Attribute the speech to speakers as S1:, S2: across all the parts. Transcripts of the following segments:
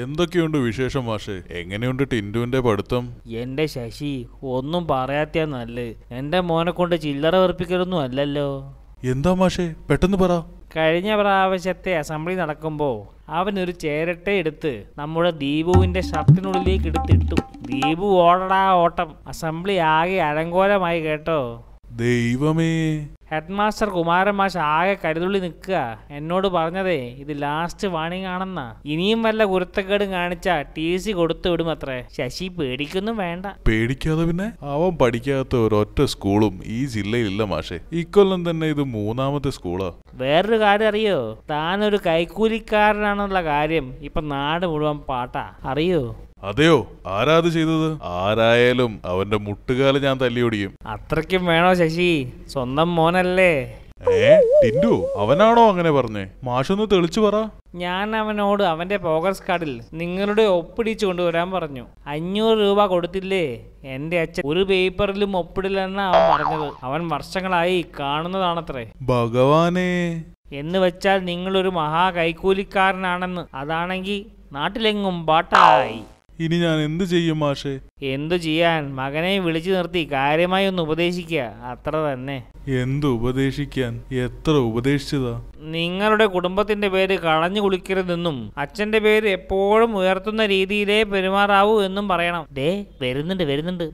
S1: എന്തൊക്കെയുണ്ട് വിശേഷം മാഷെ എങ്ങനെയുണ്ട് ടിൻഡുവിന്റെ പഠിത്തം
S2: എന്റെ ശശി ഒന്നും പറയാത്ത നല്ലത് എന്റെ മോനെ കൊണ്ട് ചില്ലറ വെറുപ്പിക്കലൊന്നും അല്ലല്ലോ
S1: എന്താ മാഷെ പെട്ടെന്ന് പറ
S2: കഴിഞ്ഞ പ്രാവശ്യത്തെ അസംബ്ലി നടക്കുമ്പോൾ അവൻ ഒരു ചേരട്ടെ എടുത്ത് നമ്മുടെ ദീപുവിന്റെ ഷർട്ടിനുള്ളിലേക്ക് എടുത്തിട്ടു ദീപു ഓടടാ ഓട്ടം അസംബ്ലി ആകെ അലങ്കോലമായി കേട്ടോ
S1: ദൈവമേ
S2: ഹെഡ് മാസ്റ്റർ കുമാരൻ മാഷ് ആകെ കരുതുള്ളി നിൽക്കുക എന്നോട് പറഞ്ഞതേ ഇത് ലാസ്റ്റ് വാണിംഗ് ആണെന്നാ ഇനിയും വല്ല കുരുത്തക്കേടും കാണിച്ചാ ടി സി കൊടുത്തു വിടും അത്രേ ശശി പേടിക്കൊന്നും വേണ്ട
S1: പേടിക്കാതെ പിന്നെ അവൻ പഠിക്കാത്ത ഒരൊറ്റ സ്കൂളും ഈ ജില്ലയിലില്ല മാഷെ ഇക്കൊല്ലം തന്നെ ഇത് മൂന്നാമത്തെ സ്കൂളാ
S2: വേറൊരു കാര്യം അറിയോ താനൊരു കൈക്കൂലിക്കാരനാണെന്നുള്ള കാര്യം ഇപ്പൊ നാട് മുഴുവൻ പാട്ടാ അറിയോ
S1: അതെയോ ആരാ അത് ചെയ്തത് ആരായാലും അവന്റെ മുട്ടുകാല് ഞാൻ തല്ലിയൊടിയും
S2: അത്രയ്ക്കും വേണോ ശശി സ്വന്തം മോനല്ലേ
S1: ഏ ടിൻഡു അവനാണോ അങ്ങനെ പറഞ്ഞേ മാഷൊന്ന് തെളിച്ചു പറ
S2: ഞാൻ അവനോട് അവന്റെ പ്രോഗ്രസ് കാർഡിൽ നിങ്ങളുടെ ഒപ്പിടിച്ചു കൊണ്ടുവരാൻ പറഞ്ഞു അഞ്ഞൂറ് രൂപ കൊടുത്തില്ലേ എന്റെ അച്ഛൻ ഒരു പേപ്പറിലും ഒപ്പിടില്ലെന്നാ അവൻ പറഞ്ഞത് അവൻ വർഷങ്ങളായി കാണുന്നതാണത്രേ
S1: ഭഗവാനേ
S2: എന്ന് വെച്ചാൽ നിങ്ങളൊരു മഹാ കൈക്കൂലിക്കാരനാണെന്ന് അതാണെങ്കിൽ നാട്ടിലെങ്ങും പാട്ടായി
S1: ഇനി ഞാൻ എന്ത് ചെയ്യും മാഷെ
S2: എന്തു ചെയ്യാൻ മകനെ വിളിച്ചു നിർത്തി കാര്യമായി ഒന്ന് ഉപദേശിക്കുക അത്ര തന്നെ
S1: എന്ത് ഉപദേശിക്കാൻ എത്ര ഉപദേശിച്ചതാ
S2: നിങ്ങളുടെ കുടുംബത്തിന്റെ പേര് കളഞ്ഞു കുളിക്കരുതെന്നും അച്ഛന്റെ പേര് എപ്പോഴും ഉയർത്തുന്ന രീതിയിലേ പെരുമാറാവൂ എന്നും പറയണം ദേ വരുന്നുണ്ട് വരുന്നുണ്ട്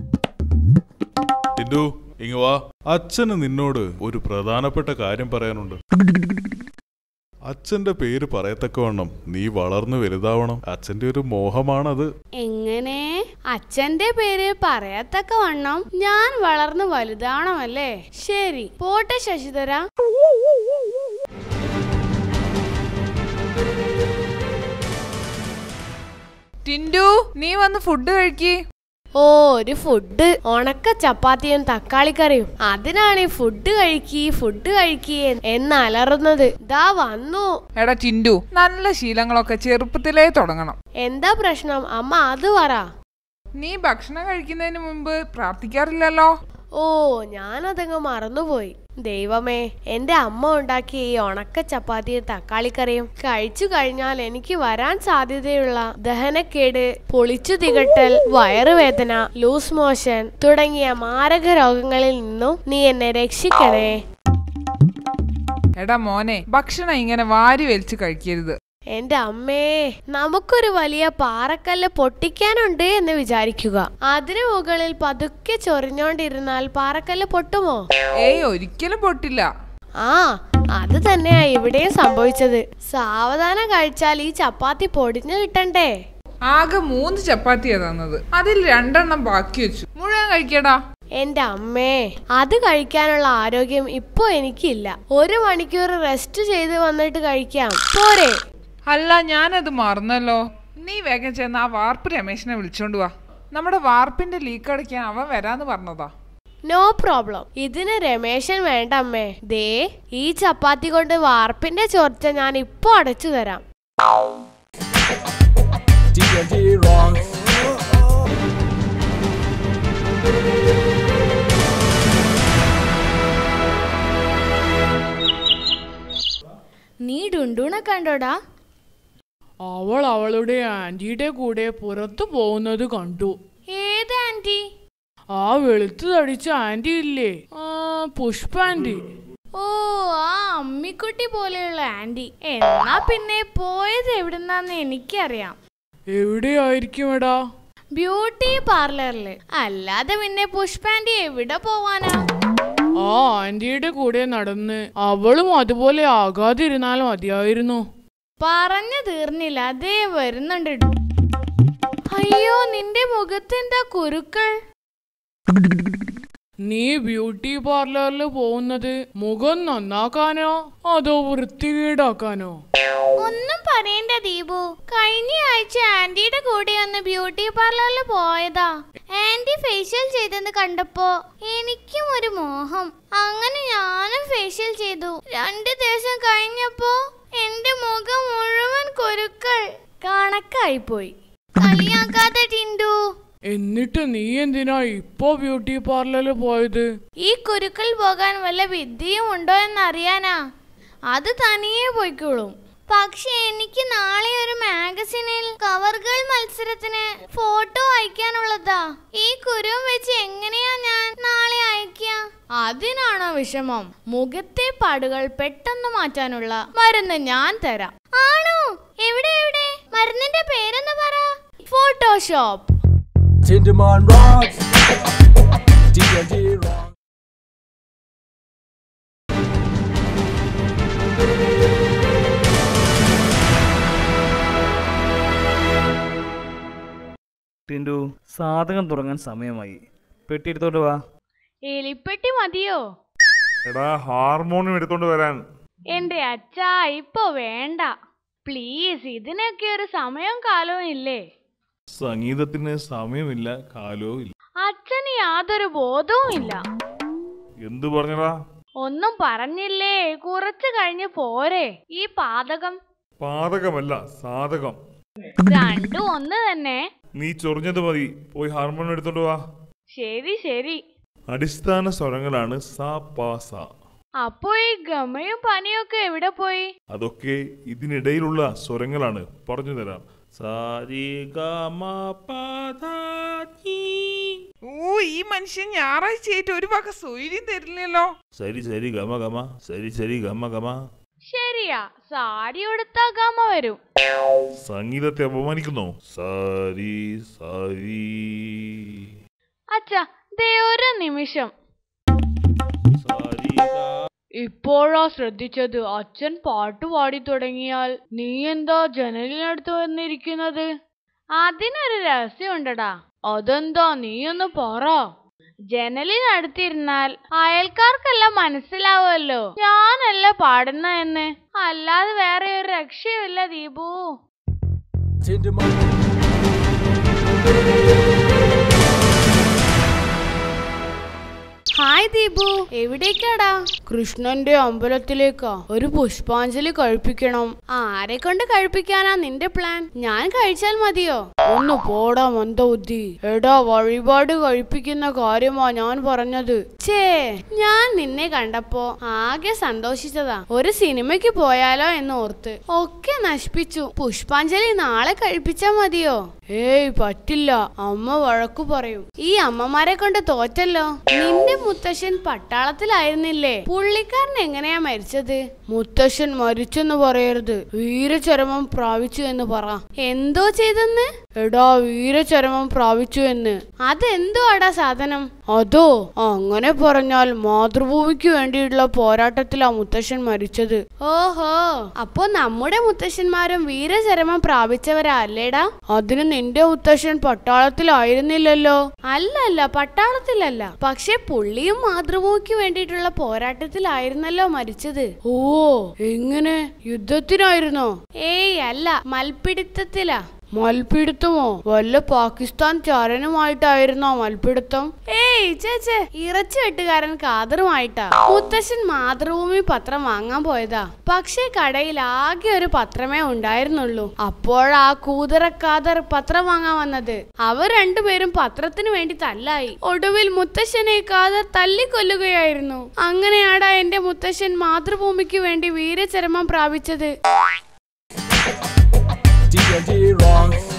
S1: ടിൻഡു ഇങ്ങ് വാ അച്ഛന് നിന്നോട് ഒരു പ്രധാനപ്പെട്ട കാര്യം പറയാനുണ്ട് അച്ഛന്റെ പേര് പറയത്തക്കവണ്ണം നീ വളർന്നു വലുതാവണം അച്ഛന്റെ ഒരു മോഹമാണത്
S3: എങ്ങനെ അച്ഛന്റെ പേര് പറയത്തക്ക വണ്ണം ഞാൻ വളർന്ന് വലുതാവണമല്ലേ ശരി പോട്ടെ ശശിധര
S4: ടിൻഡു നീ വന്ന് ഫുഡ് കഴിക്ക്
S3: ഓ ഒരു ഫുഡ് ഉണക്ക ചപ്പാത്തിയും തക്കാളിക്കറിയും അതിനാണ് ഈ ഫുഡ് കഴിക്കി ഫുഡ് കഴിക്കി എന്ന് അലറുന്നത് ദാ വന്നു
S4: എടാ ടിൻഡു നല്ല ശീലങ്ങളൊക്കെ ചെറുപ്പത്തിലേ തുടങ്ങണം
S3: എന്താ പ്രശ്നം അമ്മ അത് പറ
S4: നീ ഭക്ഷണം കഴിക്കുന്നതിന് മുമ്പ് പ്രാർത്ഥിക്കാറില്ലല്ലോ
S3: ഓ ഞാനതങ്ങ് മറന്നുപോയി ദൈവമേ എന്റെ അമ്മ ഉണ്ടാക്കിയ ഈ ഉണക്ക ചപ്പാത്തിയും തക്കാളിക്കറിയും കഴിച്ചു കഴിഞ്ഞാൽ എനിക്ക് വരാൻ സാധ്യതയുള്ള ദഹനക്കേട് പൊളിച്ചു തികട്ടൽ വയറുവേദന ലൂസ് മോഷൻ തുടങ്ങിയ മാരക രോഗങ്ങളിൽ നിന്നും നീ എന്നെ രക്ഷിക്കണേ
S4: എടാ മോനെ ഭക്ഷണം ഇങ്ങനെ വാരി വലിച്ച് കഴിക്കരുത്
S3: എന്റെ അമ്മേ നമുക്കൊരു വലിയ പാറക്കല്ല് പൊട്ടിക്കാനുണ്ട് എന്ന് വിചാരിക്കുക അതിനു മുകളിൽ പതുക്കെ ചൊറിഞ്ഞോണ്ടിരുന്നാൽ പാറക്കല്ല് പൊട്ടുമോ
S4: ഏയ് ഒരിക്കലും പൊട്ടില്ല
S3: ആ അത് തന്നെയാ ഇവിടെയും സംഭവിച്ചത് സാവധാനം കഴിച്ചാൽ ഈ ചപ്പാത്തി പൊടിഞ്ഞു കിട്ടണ്ടേ
S4: ആകെ മൂന്ന് ചപ്പാത്തിയാ തന്നത് അതിൽ രണ്ടെണ്ണം ബാക്കി വെച്ചു മുഴുവൻ കഴിക്കടാ
S3: എന്റെ അമ്മേ അത് കഴിക്കാനുള്ള ആരോഗ്യം ഇപ്പൊ എനിക്കില്ല ഒരു മണിക്കൂർ റെസ്റ്റ് ചെയ്ത് വന്നിട്ട് കഴിക്കാം പോരെ
S4: അല്ല ഞാനത് മറന്നല്ലോ നീ വേഗം ചെന്ന് ആ വാർപ്പ് രമേശിനെ വിളിച്ചോണ്ട് വാ നമ്മുടെ വാർപ്പിന്റെ ലീക്ക് അടയ്ക്കാൻ അവൻ വരാന്ന് പറഞ്ഞതാ
S3: നോ പ്രോബ്ലം ഇതിന് രമേശൻ വേണ്ട അമ്മേ ദേ ഈ ചപ്പാത്തി കൊണ്ട് വാർപ്പിന്റെ ചോർച്ച ഞാൻ ഇപ്പൊ അടച്ചു തരാം
S5: TNT rocks.
S3: നീ ഡുണ്ടൂണെ കണ്ടോടാ
S6: അവൾ അവളുടെ ആന്റിയുടെ കൂടെ പുറത്തു പോകുന്നത് കണ്ടു
S3: ഏത് ആന്റി
S6: ആ വെളുത്തു തടിച്ച ആന്റി ഇല്ലേ ആ പുഷ്പ ആന്റി
S3: ഓ ആ അമ്മിക്കുട്ടി പോലെയുള്ള ആന്റി എന്നാ പിന്നെ പോയത് എവിടുന്നാന്ന് എനിക്കറിയാം
S6: എവിടെയായിരിക്കും എടാ
S3: ബ്യൂട്ടി പാർലറില് അല്ലാതെ പിന്നെ പുഷ്പാന്റി എവിടെ പോവാനാ
S6: ആ ആന്റിയുടെ കൂടെ നടന്ന് അവളും അതുപോലെ ആകാതിരുന്നാൽ മതിയായിരുന്നു
S3: പറഞ്ഞു തീർന്നില്ല അതേ വരുന്നുണ്ട് അയ്യോ നിന്റെ മുഖത്തെന്താ കുരുക്കൾ
S6: നീ ബ്യൂട്ടി പാർലറിൽ പോകുന്നത് മുഖം നന്നാക്കാനോ അതോ വൃത്തികേടാക്കാനോ
S3: ഒന്നും പറയണ്ട ദീപു കഴിഞ്ഞ ആഴ്ച ആന്റിയുടെ കൂടെ ഒന്ന് ബ്യൂട്ടി പാർലറിൽ പോയതാ ആന്റി ഫേഷ്യൽ ചെയ്തെന്ന് കണ്ടപ്പോ എനിക്കും ഒരു മോഹം അങ്ങനെ ഞാനും ഫേഷ്യൽ ചെയ്തു രണ്ടു ദിവസം കഴിഞ്ഞപ്പോ എന്റെ മുഖം മുഴുവൻ കുരുക്കൾ കണക്കായി പോയി കളിയാക്കാതെ ടിൻഡു
S6: എന്നിട്ട് നീ എന്തിനാ ഇപ്പോ ബ്യൂട്ടി പാർലറിൽ പോയത്
S3: ഈ കുരുക്കൾ പോകാൻ വല്ല വിദ്യയും ഉണ്ടോ എന്നറിയാനാ അത് തനിയെ പോയിക്കോളും പക്ഷെ എനിക്ക് നാളെ ഒരു മാഗസിനിൽ കവറുകൾ മത്സരത്തിന് ഫോട്ടോ അയക്കാനുള്ളതാ ഈ കുരുവും വെച്ച് എങ്ങനെയാ ഞാൻ നാളെ അയക്കുക
S6: അതിനാണോ വിഷമം മുഖത്തെ പാടുകൾ പെട്ടെന്ന് മാറ്റാനുള്ള മരുന്ന് ഞാൻ തരാം
S3: ആണോ എവിടെ എവിടെ മരുന്നിന്റെ പേരെന്ന് പറ
S6: Photoshop
S5: Tinderman rocks. TNT rocks.
S7: ടിൻഡു സാധകം തുടങ്ങാൻ സമയമായി പെട്ടി എടുത്തോണ്ട് വാ
S8: എലിപ്പെട്ടി മതിയോ
S9: എടാ ഹാർമോണിയം എടുത്തോണ്ട് വരാൻ
S8: എന്റെ അച്ഛാ ഇപ്പൊ വേണ്ട പ്ലീസ് ഇതിനൊക്കെ ഒരു സമയവും കാലവും ഇല്ലേ
S9: സംഗീതത്തിന് സമയമില്ല കാലവും ഇല്ല
S8: അച്ഛന് യാതൊരു ബോധവും ഇല്ല
S9: എന്തു പറഞ്ഞടാ
S8: ഒന്നും പറഞ്ഞില്ലേ കുറച്ചു കഴിഞ്ഞ് പോരെ ഈ പാതകം
S9: പാതകമല്ല സാധകം
S8: രണ്ടും ഒന്ന് തന്നെ
S9: നീ ചൊറിഞ്ഞത് മതി പോയി ഹാർമോണിയം എടുത്തോണ്ട് വാ
S8: ശരി ശരി
S9: അടിസ്ഥാന സ്വരങ്ങളാണ് സ പ സ
S8: അപ്പോ ഈ ഗമയും പനിയും ഒക്കെ എവിടെ പോയി
S9: അതൊക്കെ ഇതിനിടയിലുള്ള സ്വരങ്ങളാണ് പറഞ്ഞു തരാം സാരി ഗ മ പ ധ നീ.
S4: ഓ ഈ മനുഷ്യൻ ഞായറാഴ്ചയായിട്ട് ഒരു വക സൗകര്യം തരില്ലല്ലോ
S9: സരി സരി ഗമ ഗമ സരി സരി ഗമ ഗമ
S8: ശരിയാ സാരി ഉടുത്താ ഗമ വരും
S9: സംഗീതത്തെ അപമാനിക്കുന്നോ സരി സരി
S8: അച്ഛാ ദേ ഒരു നിമിഷം
S9: സരി ഗ
S8: ഇപ്പോഴാ ശ്രദ്ധിച്ചത് അച്ഛൻ പാട്ട് പാടി തുടങ്ങിയാൽ നീ എന്താ ജനലിനടുത്ത് വന്നിരിക്കുന്നത് അതിനൊരു രഹസ്യമുണ്ടടാ അതെന്താ നീ ഒന്ന് പറ ജനലിനടുത്തിരുന്നാൽ അയൽക്കാർക്കെല്ലാം മനസ്സിലാവുമല്ലോ ഞാനല്ല പാടുന്ന എന്ന് അല്ലാതെ വേറെ ഒരു രക്ഷയുമില്ല ദീപു
S5: Tinderman.
S6: ഹായ് ദീപു എവിടേക്കാടാ കൃഷ്ണന്റെ അമ്പലത്തിലേക്കാ ഒരു പുഷ്പാഞ്ജലി കഴിപ്പിക്കണം ആരെ കൊണ്ട് കഴിപ്പിക്കാനാ നിന്റെ പ്ലാൻ ഞാൻ കഴിച്ചാൽ മതിയോ ഒന്ന് പോടാ മന്ദബുദ്ധി എടാ വഴിപാട് കഴിപ്പിക്കുന്ന കാര്യമാ ഞാൻ പറഞ്ഞത് ഛേ ഞാൻ നിന്നെ കണ്ടപ്പോ ആകെ സന്തോഷിച്ചതാ ഒരു സിനിമയ്ക്ക് പോയാലോ എന്ന് ഓർത്ത് ഒക്കെ നശിപ്പിച്ചു പുഷ്പാഞ്ജലി നാളെ കഴിപ്പിച്ചാ മതിയോ ഏയ് പറ്റില്ല അമ്മ വഴക്കു പറയും ഈ അമ്മമാരെ കൊണ്ട് തോറ്റല്ലോ നിന്റെ മുത്തശ്ശൻ പട്ടാളത്തിലായിരുന്നില്ലേ പുള്ളിക്കാരൻ എങ്ങനെയാ മരിച്ചത് മുത്തശ്ശൻ മരിച്ചെന്ന് പറയരുത് വീരചരമം പ്രാപിച്ചു എന്ന് പറ എന്തോ ചെയ്തെന്ന് എടാ വീരചരമം പ്രാപിച്ചു എന്ന് അതെന്തോ അടാ സാധനം അതോ അങ്ങനെ പറഞ്ഞാൽ മാതൃഭൂമിക്ക് വേണ്ടിയിട്ടുള്ള പോരാട്ടത്തിലാ മുത്തശ്ശൻ മരിച്ചത് ഓഹോ അപ്പോ നമ്മുടെ മുത്തശ്ശന്മാരും വീരചരമം പ്രാപിച്ചവരാ അല്ലേടാ അതിന് നിന്റെ മുത്തശ്ശൻ പട്ടാളത്തിലായിരുന്നില്ലല്ലോ അല്ല അല്ല പട്ടാളത്തിലല്ല പക്ഷെ പുള്ളിയും മാതൃഭൂമിക്ക് വേണ്ടിയിട്ടുള്ള പോരാട്ടത്തിലായിരുന്നല്ലോ മരിച്ചത് ഓ എങ്ങനെ യുദ്ധത്തിനായിരുന്നോ ഏയ് അല്ല മൽപിടുത്തത്തിലാ മൽപിടുത്തമോ വല്ല പാകിസ്ഥാൻ ചാരനുമായിട്ടായിരുന്നോ മൽപിടുത്തം ഏയ് ചേച്ചേ ഇറച്ചി വെട്ടുകാരൻ കാതറുമായിട്ടാ മുത്തശ്ശൻ മാതൃഭൂമി പത്രം വാങ്ങാൻ പോയതാ പക്ഷേ കടയിൽ ആകെ ഒരു പത്രമേ ഉണ്ടായിരുന്നുള്ളൂ അപ്പോഴാ കൂതറക്കാതർ പത്രം വാങ്ങാൻ വന്നത് അവർ രണ്ടുപേരും പത്രത്തിനു വേണ്ടി തല്ലായി ഒടുവിൽ മുത്തശ്ശനെ കാതർ തല്ലിക്കൊല്ലുകയായിരുന്നു അങ്ങനെയാടാ എന്റെ മുത്തശ്ശൻ മാതൃഭൂമിക്ക് വേണ്ടി വീരചരമം പ്രാപിച്ചത്
S5: TNT rocks.